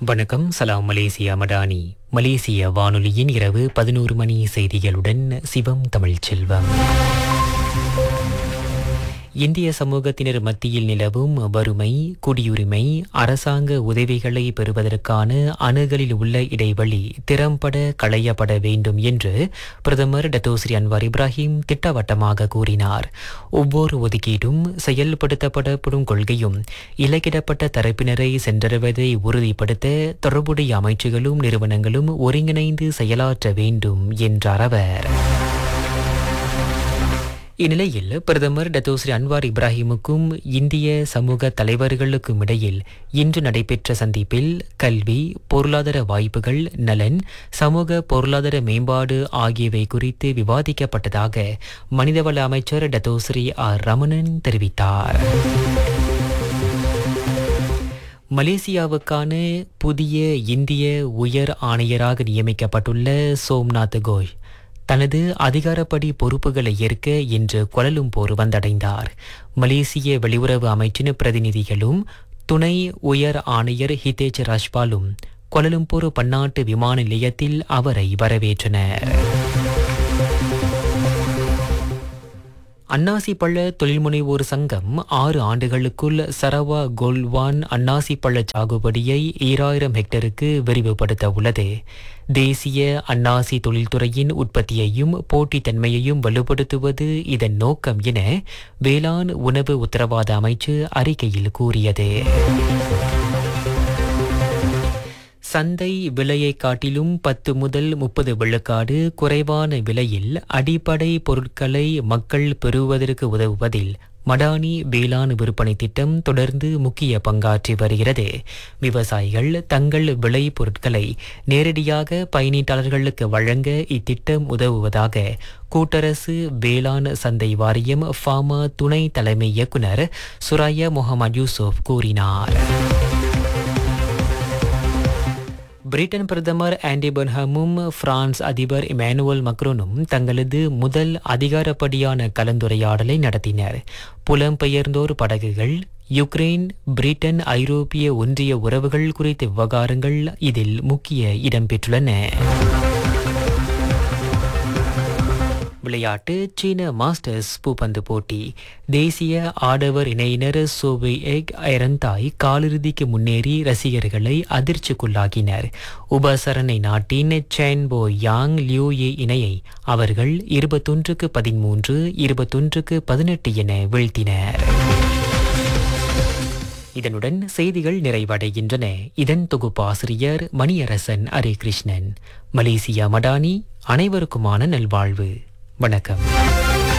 வணக்கம் சலாம் மலேசியா மடானி மலேசிய வானொலியின் இரவு பதினோரு மணி செய்திகளுடன் சிவம் தமிழ் செல்வம் இந்திய சமூகத்தினர் மத்தியில் நிலவும் வறுமை குடியுரிமை அரசாங்க உதவிகளை பெறுவதற்கான அணுகலில் உள்ள இடைவெளி திறம்பட களையப்பட வேண்டும் என்று பிரதமர் டத்தோஸ்ரீ அன்வார் இப்ராஹிம் திட்டவட்டமாக கூறினார் ஒவ்வொரு ஒதுக்கீடும் செயல்படுத்தப்படப்படும் கொள்கையும் இலக்கிடப்பட்ட தரப்பினரை சென்றடைவதை உறுதிப்படுத்த தொடர்புடைய அமைச்சுகளும் நிறுவனங்களும் ஒருங்கிணைந்து செயலாற்ற வேண்டும் என்றார் அவர் இந்நிலையில் பிரதமர் டத்தோஸ்ரீ அன்வார் இப்ராஹிமுக்கும் இந்திய சமூக தலைவர்களுக்கும் இடையில் இன்று நடைபெற்ற சந்திப்பில் கல்வி பொருளாதார வாய்ப்புகள் நலன் சமூக பொருளாதார மேம்பாடு ஆகியவை குறித்து விவாதிக்கப்பட்டதாக மனிதவள அமைச்சர் டத்தோஸ்ரீ ஆர் ரமணன் தெரிவித்தார் மலேசியாவுக்கான புதிய இந்திய உயர் ஆணையராக நியமிக்கப்பட்டுள்ள சோம்நாத் கோஷ் தனது அதிகாரப்படி பொறுப்புகளை ஏற்க இன்று கொலலும்போர் வந்தடைந்தார் மலேசிய வெளியுறவு அமைச்சின் பிரதிநிதிகளும் துணை உயர் ஆணையர் ஹிதேஜ் ராஜ்பாலும் கொலலும்பூர் பன்னாட்டு விமான நிலையத்தில் அவரை வரவேற்றனர் அன்னாசி பழ தொழில்முனைவோர் சங்கம் ஆறு ஆண்டுகளுக்குள் சரவா கோல்வான் அன்னாசி பழ சாகுபடியை ஈராயிரம் ஹெக்டருக்கு விரிவுபடுத்த உள்ளது தேசிய அன்னாசி தொழில்துறையின் உற்பத்தியையும் போட்டித்தன்மையையும் வலுப்படுத்துவது இதன் நோக்கம் என வேளாண் உணவு உத்தரவாத அமைச்சு அறிக்கையில் கூறியது சந்தை விலையை காட்டிலும் பத்து முதல் முப்பது விழுக்காடு குறைவான விலையில் அடிப்படை பொருட்களை மக்கள் பெறுவதற்கு உதவுவதில் மடானி வேளாண் விற்பனை திட்டம் தொடர்ந்து முக்கிய பங்காற்றி வருகிறது விவசாயிகள் தங்கள் விளை பொருட்களை நேரடியாக பயனீட்டாளர்களுக்கு வழங்க இத்திட்டம் உதவுவதாக கூட்டரசு வேளாண் சந்தை வாரியம் ஃபாமா துணை தலைமை இயக்குனர் சுராயா முகமது யூசுப் கூறினார் பிரிட்டன் பிரதமர் ஆண்டி பெர்ஹமும் பிரான்ஸ் அதிபர் இமானுவல் மக்ரோனும் தங்களது முதல் அதிகாரப்படியான கலந்துரையாடலை நடத்தினர் புலம்பெயர்ந்தோர் படகுகள் யுக்ரைன் பிரிட்டன் ஐரோப்பிய ஒன்றிய உறவுகள் குறித்த விவகாரங்கள் இதில் முக்கிய இடம்பெற்றுள்ளன விளையாட்டு சீன மாஸ்டர்ஸ் பூப்பந்து போட்டி தேசிய ஆடவர் இணையினர் சோவை எக் ஐரந்தாய் காலிறுதிக்கு முன்னேறி ரசிகர்களை அதிர்ச்சிக்குள்ளாக்கினர் உபசரணை நாட்டின் சேன்போ யாங் லியூ ஏ இணையை அவர்கள் இருபத்தொன்றுக்கு பதிமூன்று இருபத்தொன்றுக்கு பதினெட்டு என வீழ்த்தினர் இதனுடன் செய்திகள் நிறைவடைகின்றன இதன் தொகுப்பாசிரியர் மணியரசன் ஹரே கிருஷ்ணன் மலேசியா மடானி அனைவருக்குமான நல்வாழ்வு வணக்கம்